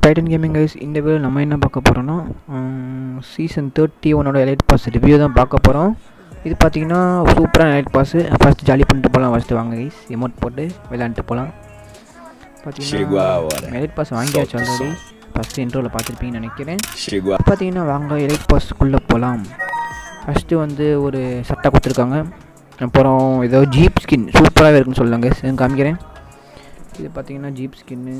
Titan gaming guys இந்த video நம்ம என்ன பார்க்க போகிறோன்னா சீசன் தேர்ட்டி ஒன்னோட எலைட் பாஸ் ரிவ்யூ தான் பார்க்க போகிறோம் இது பார்த்தீங்கன்னா சூப்பரான எலைட் பாஸு ஃபஸ்ட் ஜாலி பண்ணிட்டு போகலாம் ஃபஸ்ட்டு வாங்க கைஸ் எமௌண்ட் போட்டு விளையாண்டுட்டு போகலாம் Chegou a hora. பார்த்தீங்கன்னா எலைட் பாஸ் வாங்கியாச்சு Solta o already som. First இன்ட்ரோவில் பார்த்துருப்பீங்கன்னு நினைக்கிறேன் Chegou a. பார்த்தீங்கன்னா வாங்க எலைட் பாஸ்க்குள்ளே போகலாம் ஃபஸ்ட்டு வந்து ஒரு சட்டை கொடுத்துருக்காங்க அப்புறம் ஏதோ ஜீப் ஸ்கின் சூப்பராகவே இருக்குன்னு சொல்லுவாங்க காமிக்கிறேன் இது பார்த்தீங்கன்னா ஜீப் ஸ்கின்னு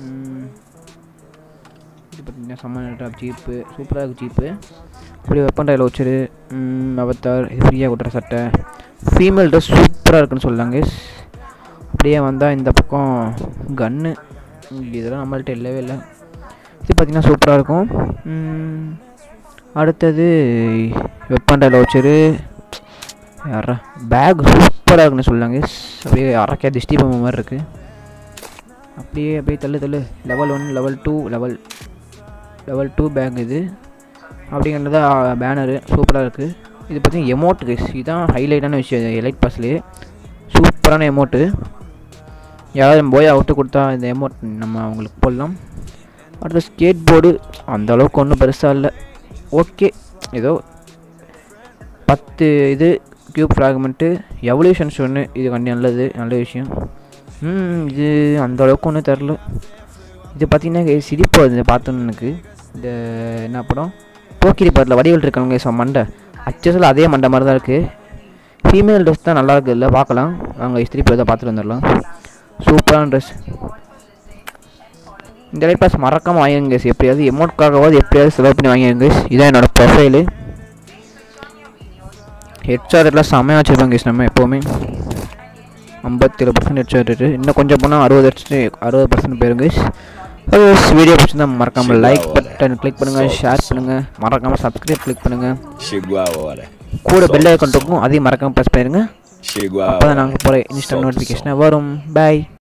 இது பார்த்தீங்கன்னா சம்மன் டாப் ஜீப்பு சூப்பராக இருக்குது ஜீப்பு அப்படியே வெப்பன் டைல வச்சுரு அவத்தார் இது ஃப்ரீயாக கொட்டுற சட்டை ஃபீமேல் ட்ரெஸ் சூப்பராக இருக்குன்னு சொல்லாங்க அப்படியே வந்தால் இந்த பக்கம் கன்னு இதெல்லாம் நம்மள்ட்ட இல்லவே இல்லை இது பார்த்திங்கன்னா சூப்பராக இருக்கும் ம், அடுத்தது வெப்பன் டைல வச்சுரு யாரா பேக் சூப்பராக இருக்குன்னு சொல்லாங்க அப்படியே அரக்கா திஷ்டி பொம்மை மாதிரி இருக்குது அப்படியே அப்படியே தள்ளு தள்ளு level one level two level level two pack இது அப்படிங்கிறது பேனரு சூப்பராக இருக்குது இது பார்த்தீங்கன்னா எமோட் கைஸ் இதுதான் ஹைலைட்டான விஷயம் எலைட் பாஸ்லேயே சூப்பரான எமோட்டு யாராவது போய் அவுட்டு கொடுத்தா இந்த எமோட் நம்ம அவங்களுக்கு போடலாம் அடுத்து ஸ்கேட் போர்டு அந்த அளவுக்கு ஒன்றும் பெருசாக இல்லை ஓகே ஏதோ பத்து இது க்யூப் ஃப்ராக்மெண்ட்டு எவல்யூஷன்ஸ் ஒன்று இது கண்டி நல்லது நல்ல விஷயம் ம் இது அந்த அளவுக்கு ஒன்றும் தெரில இது பார்த்தீங்கன்னா சிரிப்பு வருது பார்த்தோன்னு எனக்கு இந்த என்ன படம் போக்கிரி படத்தில் வடிவல் இருக்காங்க ஸோ மண்டை அச்சஸில் அதே மண்டை மாதிரி தான் இருக்குது ஃபீமேல் ட்ரெஸ் தான் நல்லா இருக்குது இல்லை பார்க்கலாம் அவங்க சிரிப்பு தான் பார்த்துட்டு வந்துடலாம் சூப்பரான ட்ரெஸ் இந்த லைட் பாஸ் மறக்காமல் வாங்கிருங்க guys. எப்படியாவது எமௌண்ட்காகவாது எப்படியாவது செலவு பண்ணி வாங்கிருங்க guys. இதான் என்னோட ப்ரொஃபைலு ஹெட் சார்ஜெலாம் செம்மையாக வச்சுருப்பாங்க guys நம்ம எப்போவுமே ஐம்பத்தேழு பர்சன்ட் ஹெட் சார்ஜ் இன்னும் கொஞ்சம் போனால் அறுபது ஹெட் அறுபது பர்சன்ட் போயிருங்க வீடியோ பிடிச்சிருந்தா மறக்காமல் லைக் பட்டன் கிளிக் பண்ணுங்கள் ஷேர் பண்ணுங்கள் மறக்காமல் சப்ஸ்கிரைப் கிளிக் பண்ணுங்கள் Chegou a hora. கூட பெல் ஐக்கன் இருக்கும் அதையும் மறக்காமல் ப்ரெஸ் பண்ணிடுங்க Chegou a அப்போ தான் hora. நாங்கள் போகிற இன்ஸ்டன்ட் Solta o som. நோட்டிஃபிகேஷனாக வரும் பை